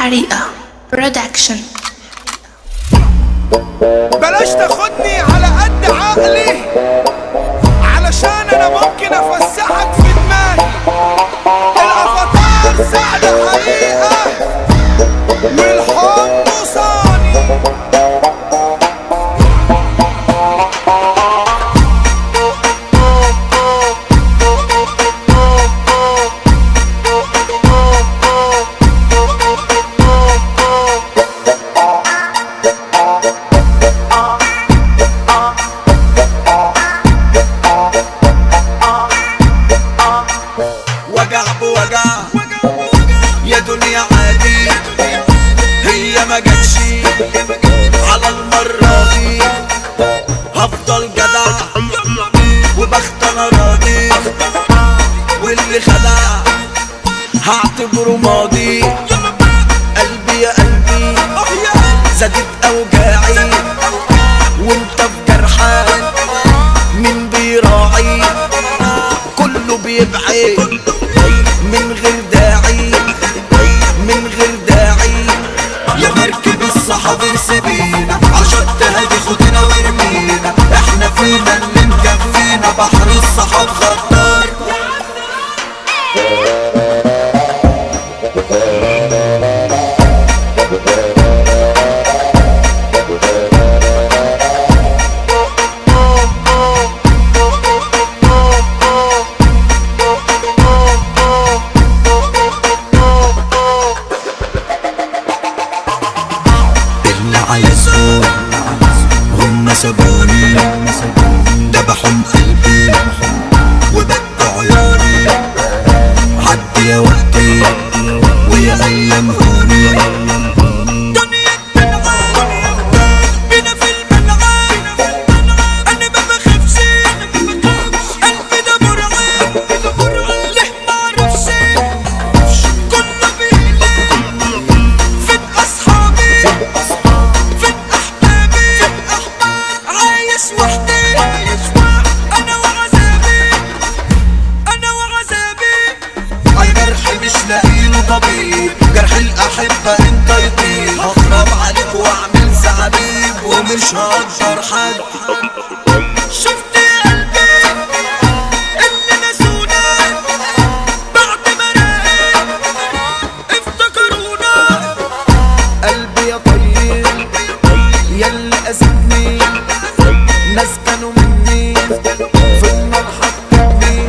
حريقة برودكشن بلاش تاخدني على قد عقلي علشان انا ممكن افسحك في دماغي الافاتار سعد حقيقة والحب صاني وجع بوجع يا دنيا عادي هي ما جاتش على المرة دي هفضل جدع وبخت انا راضي واللي خدع هعتبره ماضي قلبي يا قلبي زادت اوجاعي وانت في جرحك مين بيراعي كله بيبعد من غير داعي من غير داعي يا مركب الصحاب سيبينا عشان تهدي خدنا وارمينا احنا فينا اللي مكفينا بحر الصحاب غدار اللي عايزهم هم سابوني ذبحهم قلبي وبكوا عيوني عدي يا وقتي ويا ايام هوني دنيا بتلعب بينا في الملعب انا ما بخافش قلبي ده مرعب ليه ما اعرفش كنا بينا فين اصحابي فين احبابي عايش وحدي انا وعذابي انا وعذابي الجرح مش لاقيله طبيب جرح الاحبه انت يطيب هخرب عليك واعمل زعبيب ومش هقدر حد شفت يا قلبي اللي نسونا بعد ما راقب افتكرونا قلبي يا طيب يلي اذتني ناس كانوا مني في النار حطتني